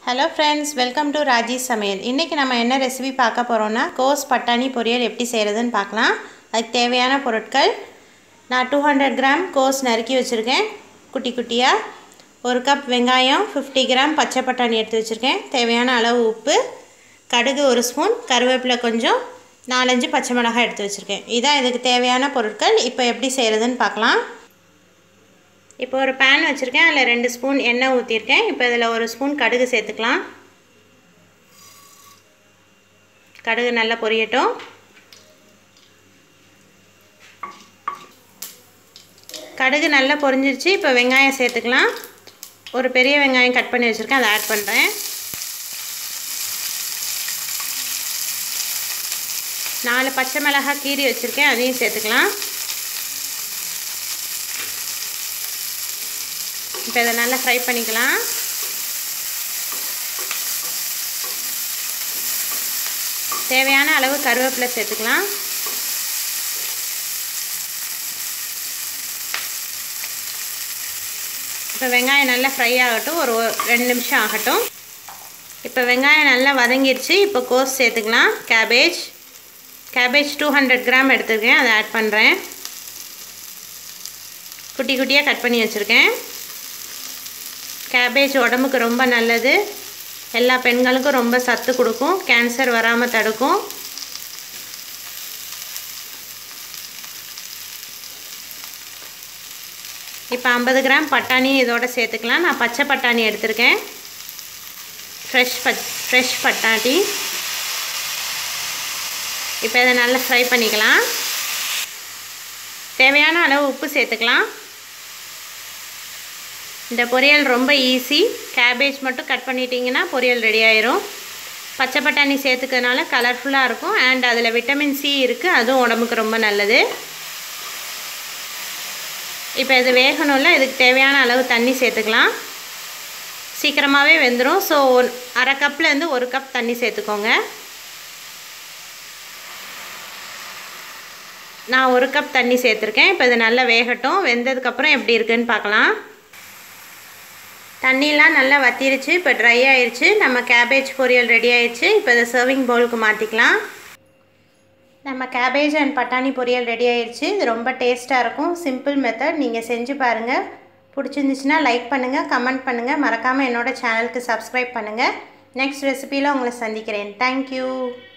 hello friends welcome to Raji சமையல் இன்றைக்கி நம்ம என்ன ரெசிபி பார்க்க போகிறோன்னா கோஸ் பட்டாணி பொரியல் எப்படி செய்கிறதுன்னு பார்க்கலாம் அதுக்கு தேவையான பொருட்கள் நான் டூ ஹண்ட்ரட் கிராம் கோஸ் நறுக்கி வச்சுருக்கேன் குட்டி குட்டியாக ஒரு கப் வெங்காயம் ஃபிஃப்டி கிராம் பச்சை பட்டாணி எடுத்து வச்சுருக்கேன் தேவையான அளவு உப்பு கடுகு ஒரு ஸ்பூன் கருவேப்பிலை கொஞ்சம் நாலஞ்சு பச்சை மிளகாய் எடுத்து வச்சுருக்கேன் இதான் இதுக்கு தேவையான பொருட்கள் இப்போ எப்படி செய்கிறதுன்னு பார்க்கலாம் இப்போ ஒரு பேன் வச்சுருக்கேன் அதில் ரெண்டு ஸ்பூன் எண்ணெய் ஊற்றிருக்கேன் இப்போ இதில் ஒரு ஸ்பூன் கடுகு சேர்த்துக்கலாம் கடுகு நல்லா பொரியட்டும் கடுகு நல்லா பொரிஞ்சிருச்சு இப்போ வெங்காயம் சேர்த்துக்கலாம் ஒரு பெரிய வெங்காயம் கட் பண்ணி வச்சுருக்கேன் அதை ஆட் பண்ணுறேன் நாலு பச்சை மிளகாய் கீரி வச்சுருக்கேன் அதையும் சேர்த்துக்கலாம் இப்போ இதை நல்லா ஃப்ரை பண்ணிக்கலாம் தேவையான அளவு கருவேப்பிலை சேர்த்துக்கலாம் இப்போ வெங்காயம் நல்லா ஃப்ரை ஆகட்டும் ஒரு ரெண்டு நிமிஷம் ஆகட்டும் இப்போ வெங்காயம் நல்லா வதங்கிடுச்சு இப்போ கோஸ் சேர்த்துக்கலாம் cabbage cabbage two hundred gram எடுத்துருக்கேன் அதை ஆட் பண்ணுறேன் குட்டி குட்டியாக கட் பண்ணி வச்சுருக்கேன் கேபேஜ் உடம்புக்கு ரொம்ப நல்லது எல்லா பெண்களுக்கும் ரொம்ப சத்து கொடுக்கும் கேன்சர் வராமல் தடுக்கும் இப்போ ஐம்பது கிராம் பட்டாணி இதோட சேர்த்துக்கலாம் நான் பச்சை பட்டாணி எடுத்திருக்கேன் ஃப்ரெஷ் பட் ஃப்ரெஷ் பட்டாணி இப்போ இதை நல்லா ஃப்ரை பண்ணிக்கலாம் தேவையான அளவு உப்பு சேர்த்துக்கலாம் இந்த பொரியல் ரொம்ப ஈஸி கேபேஜ் மட்டும் கட் பண்ணிட்டீங்கன்னா பொரியல் ரெடி ஆயிரும் பச்சை பட்டாணி சேர்த்துக்கிறதுனால கலர்ஃபுல்லாக இருக்கும் அண்ட் அதில் விட்டமின் சி இருக்குது அதுவும் உடம்புக்கு ரொம்ப நல்லது இப்போ இது வேகணும்ல இதுக்கு தேவையான அளவு தண்ணி சேர்த்துக்கலாம் சீக்கிரமாகவே வெந்துடும் ஸோ அரை கப்லேருந்து ஒரு கப் தண்ணி சேர்த்துக்கோங்க நான் ஒரு கப் தண்ணி சேர்த்துருக்கேன் இப்போ இது நல்லா வேகட்டும் வெந்ததுக்கப்புறம் எப்படி இருக்குன்னு பார்க்கலாம் தண்ணிலாம் நல்லா வத்திருச்சு இப்போ ட்ரை ஆயிடுச்சு நம்ம கேபேஜ் பொரியல் ரெடி ஆயிடுச்சு இப்போ இதை சர்விங் பவுலுக்கு மாற்றிக்கலாம் நம்ம கேபேஜ் அண்ட் பட்டாணி பொரியல் ரெடி ஆயிடுச்சு இது ரொம்ப டேஸ்ட்டாக இருக்கும் சிம்பிள் மெத்தட் நீங்கள் செஞ்சு பாருங்கள் பிடிச்சிருந்துச்சுன்னா லைக் பண்ணுங்கள் கமெண்ட் பண்ணுங்கள் மறக்காமல் என்னோடய சேனலுக்கு சப்ஸ்கிரைப் பண்ணுங்கள் நெக்ஸ்ட் ரெசிப்பியில் உங்களை சந்திக்கிறேன் தேங்க்யூ